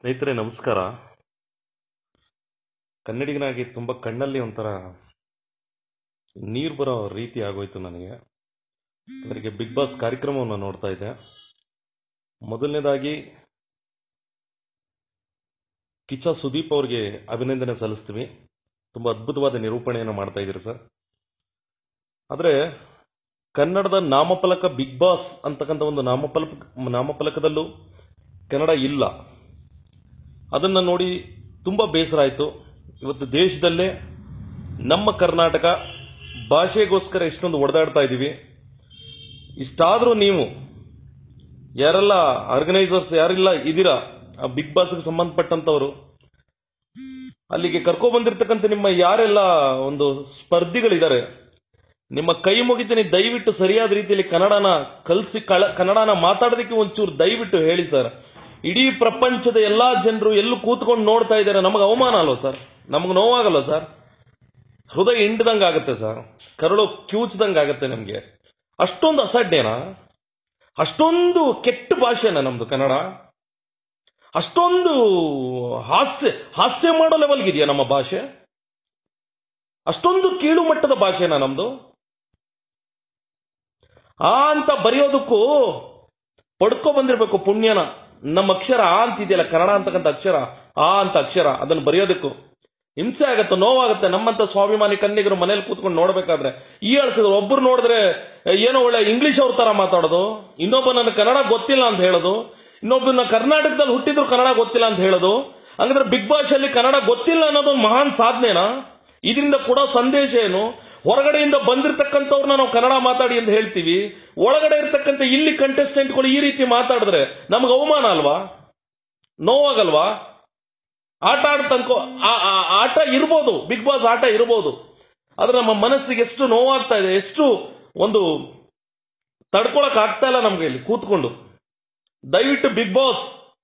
ಸ್ನೇಹಿತರೆ ನಮಸ್ಕಾರ ಕನ್ನಡಿಗನಾಗಿ ತುಂಬ ಕಣ್ಣಲ್ಲಿ ಒಂಥರ ನೀರು ಬರೋ ರೀತಿ ಆಗೋಯ್ತು ನನಗೆ ಅವರಿಗೆ ಬಿಗ್ ಬಾಸ್ ಕಾರ್ಯಕ್ರಮವನ್ನು ನೋಡ್ತಾ ಇದ್ದೆ ಮೊದಲನೇದಾಗಿ ಕಿಚ್ಚ ಸುದೀಪ್ ಅವ್ರಿಗೆ ಅಭಿನಂದನೆ ಸಲ್ಲಿಸ್ತೀವಿ ತುಂಬ ಅದ್ಭುತವಾದ ನಿರೂಪಣೆಯನ್ನು ಮಾಡ್ತಾ ಇದ್ದೀರಿ ಸರ್ ಆದರೆ ಕನ್ನಡದ ನಾಮಫಲಕ ಬಿಗ್ ಬಾಸ್ ಅಂತಕ್ಕಂಥ ಒಂದು ನಾಮಫಲಕ ನಾಮಫಲಕದಲ್ಲೂ ಕನ್ನಡ ಇಲ್ಲ ಅದನ್ನು ನೋಡಿ ತುಂಬ ಬೇಸರ ಆಯಿತು ಇವತ್ತು ದೇಶದಲ್ಲೇ ನಮ್ಮ ಕರ್ನಾಟಕ ಭಾಷೆಗೋಸ್ಕರ ಎಷ್ಟೊಂದು ಒಡೆದಾಡ್ತಾ ಇದ್ದೀವಿ ಇಷ್ಟಾದರೂ ನೀವು ಯಾರೆಲ್ಲ ಆರ್ಗನೈಸರ್ಸ್ ಯಾರೆಲ್ಲ ಇದ್ದೀರಾ ಆ ಬಿಗ್ ಬಾಸ್ಗೆ ಸಂಬಂಧಪಟ್ಟಂಥವರು ಅಲ್ಲಿಗೆ ಕರ್ಕೊಬಂದಿರ್ತಕ್ಕಂಥ ನಿಮ್ಮ ಯಾರೆಲ್ಲ ಒಂದು ಸ್ಪರ್ಧಿಗಳಿದ್ದಾರೆ ನಿಮ್ಮ ಕೈ ಮುಗಿತೀನಿ ದಯವಿಟ್ಟು ಸರಿಯಾದ ರೀತಿಯಲ್ಲಿ ಕನ್ನಡನ ಕಲಿಸಿ ಕಳ ಕನ್ನಡನ ಮಾತಾಡೋದಕ್ಕೆ ಒಂಚೂರು ದಯವಿಟ್ಟು ಹೇಳಿ ಸರ್ ಇಡೀ ಪ್ರಪಂಚದ ಎಲ್ಲಾ ಜನರು ಎಲ್ಲೂ ಕೂತ್ಕೊಂಡು ನೋಡ್ತಾ ಇದ್ದಾರೆ ನಮಗೆ ಅವಮಾನ ಅಲ್ವ ಸರ್ ನಮಗೆ ನೋವಾಗಲ್ಲ ಸರ್ ಹೃದಯ ಹಿಂಡ್ದಂಗೆ ಆಗುತ್ತೆ ಸರ್ ಕರಳು ಕಿವುಚ್ದಂಗೆ ಆಗುತ್ತೆ ನಮಗೆ ಅಷ್ಟೊಂದು ಅಸಡ್ಯನಾ ಅಷ್ಟೊಂದು ಕೆಟ್ಟ ಭಾಷೆನಾ ನಮ್ದು ಕನ್ನಡ ಅಷ್ಟೊಂದು ಹಾಸ್ಯ ಹಾಸ್ಯ ಮಾಡೋ ಲೆವೆಲ್ಗೆ ಇದೆಯಾ ನಮ್ಮ ಭಾಷೆ ಅಷ್ಟೊಂದು ಕೀಳು ಮಟ್ಟದ ಭಾಷೆನಾ ನಮ್ದು ಆ ಅಂತ ಬರೆಯೋದಕ್ಕೂ ಪಡ್ಕೊ ಬಂದಿರ್ಬೇಕು ಪುಣ್ಯನ ನಮ್ಮ ಅಕ್ಷರ ಆ ಅಂತಿದೆಯಲ್ಲ ಕನ್ನಡ ಅಂತಕ್ಕಂಥ ಅಕ್ಷರ ಆ ಅಂತ ಅಕ್ಷರ ಅದನ್ನು ಬರೆಯೋದಕ್ಕೂ ಹಿಂಸೆ ಆಗತ್ತೆ ನೋವಾಗುತ್ತೆ ನಮ್ಮಂತ ಸ್ವಾಭಿಮಾನಿ ಕನ್ನಿಗರು ಮನೇಲಿ ಕೂತ್ಕೊಂಡು ನೋಡ್ಬೇಕಾದ್ರೆ ಈ ಅಳ್ಸಿದ್ರು ಒಬ್ರು ನೋಡಿದ್ರೆ ಏನೋ ಒಳ್ಳೆ ಇಂಗ್ಲಿಷ್ ಅವ್ರ ತರ ಮಾತಾಡೋದು ಇನ್ನೊಬ್ಬ ನನ್ನ ಕನ್ನಡ ಗೊತ್ತಿಲ್ಲ ಅಂತ ಹೇಳೋದು ಇನ್ನೊಬ್ಬನ ಕರ್ನಾಟಕದಲ್ಲಿ ಹುಟ್ಟಿದ್ರು ಕನ್ನಡ ಗೊತ್ತಿಲ್ಲ ಅಂತ ಹೇಳೋದು ಹಂಗಂದ್ರೆ ಬಿಗ್ ಬಾಸ್ ಅಲ್ಲಿ ಕನ್ನಡ ಗೊತ್ತಿಲ್ಲ ಅನ್ನೋದು ಒಂದು ಮಹಾನ್ ಸಾಧನೆನಾ ಇದರಿಂದ ಕೊಡೋ ಸಂದೇಶ ಏನು ಹೊರಗಡೆಯಿಂದ ಬಂದಿರತಕ್ಕಂಥವ್ರನ್ನ ನಾವು ಕನ್ನಡ ಮಾತಾಡಿ ಅಂತ ಹೇಳ್ತೀವಿ ಒಳಗಡೆ ಇರ್ತಕ್ಕಂಥ ಇಲ್ಲಿ ಕಂಟೆಸ್ಟೆಂಟ್ಗಳು ಈ ರೀತಿ ಮಾತಾಡಿದ್ರೆ ನಮ್ಗೆ ಅವಮಾನ ಅಲ್ವಾ ನೋವಾಗಲ್ವಾ ಆಟ ಆಡ್ತನ್ಕೋ ಆ- ಆ- ಆಟ ಇರ್ಬೋದು ಬಿಗ್ ಬಾಸ್ ಆಟ ಇರ್ಬೋದು ಆದ್ರೆ ನಮ್ಮ ಮನಸ್ಸಿಗೆ ಎಷ್ಟು ನೋವಾಗ್ತಾ ಇದೆ ಎಷ್ಟು ಒಂದು ತಡ್ಕೊಳಕ್ ಆಗ್ತಾ ಇಲ್ಲ ನಮ್ಗೆ ಇಲ್ಲಿ ಕೂತ್ಕೊಂಡು ದಯವಿಟ್ಟು ಬಿಗ್ ಬಾಸ್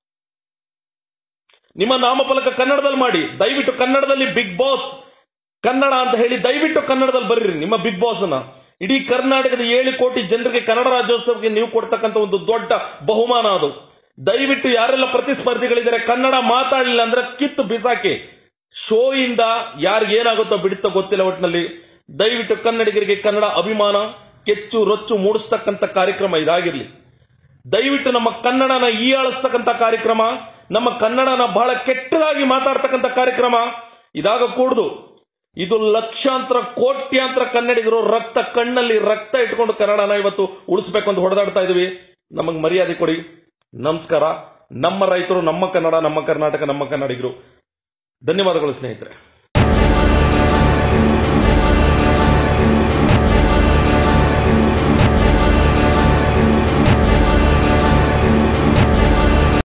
ನಿಮ್ಮ ನಾಮಫಲಕ ಕನ್ನಡದಲ್ಲಿ ಮಾಡಿ ದಯವಿಟ್ಟು ಕನ್ನಡದಲ್ಲಿ ಬಿಗ್ ಬಾಸ್ ಕನ್ನಡ ಅಂತ ಹೇಳಿ ದಯವಿಟ್ಟು ಕನ್ನಡದಲ್ಲಿ ಬರೀರಿ ನಿಮ್ಮ ಬಿಗ್ ಬಾಸ್ ಅನ್ನ ಇಡೀ ಕರ್ನಾಟಕದ ಏಳು ಕೋಟಿ ಜನರಿಗೆ ಕನ್ನಡ ರಾಜ್ಯೋತ್ಸವಕ್ಕೆ ನೀವು ಕೊಡ್ತಕ್ಕಂಥ ಒಂದು ದೊಡ್ಡ ಬಹುಮಾನ ಅದು ದಯವಿಟ್ಟು ಯಾರೆಲ್ಲ ಪ್ರತಿಸ್ಪರ್ಧಿಗಳಿದ್ದಾರೆ ಕನ್ನಡ ಮಾತಾಡಲಿಲ್ಲ ಅಂದ್ರೆ ಕಿತ್ತು ಬಿಸಾಕಿ ಶೋ ಇಂದ ಯಾರಿಗೆ ಏನಾಗುತ್ತೋ ಬಿಡುತ್ತೋ ಗೊತ್ತಿಲ್ಲ ಒಟ್ಟಿನಲ್ಲಿ ದಯವಿಟ್ಟು ಕನ್ನಡಿಗರಿಗೆ ಕನ್ನಡ ಅಭಿಮಾನ ಕೆಚ್ಚು ರೊಚ್ಚು ಮೂಡಿಸ್ತಕ್ಕಂಥ ಕಾರ್ಯಕ್ರಮ ಇದಾಗಿರ್ಲಿ ದಯವಿಟ್ಟು ನಮ್ಮ ಕನ್ನಡನ ಈಯಾಳಿಸ್ತಕ್ಕಂಥ ಕಾರ್ಯಕ್ರಮ ನಮ್ಮ ಕನ್ನಡನ ಬಹಳ ಕೆಟ್ಟದಾಗಿ ಮಾತಾಡ್ತಕ್ಕಂಥ ಕಾರ್ಯಕ್ರಮ ಇದಾಗ ಕೂಡುದು ಇದು ಲಕ್ಷಾಂತರ ಕೋಟ್ಯಾಂತರ ಕನ್ನಡಿಗರು ರಕ್ತ ಕಣ್ಣಲ್ಲಿ ರಕ್ತ ಇಟ್ಕೊಂಡು ಕನ್ನಡನ ಇವತ್ತು ಉಳಿಸ್ಬೇಕು ಅಂತ ಹೊಡೆದಾಡ್ತಾ ಇದೀವಿ ನಮಗೆ ಮರ್ಯಾದೆ ಕೊಡಿ ನಮಸ್ಕಾರ ನಮ್ಮ ರೈತರು ನಮ್ಮ ಕನ್ನಡ ನಮ್ಮ ಕರ್ನಾಟಕ ನಮ್ಮ ಕನ್ನಡಿಗರು ಧನ್ಯವಾದಗಳು ಸ್ನೇಹಿತರೆ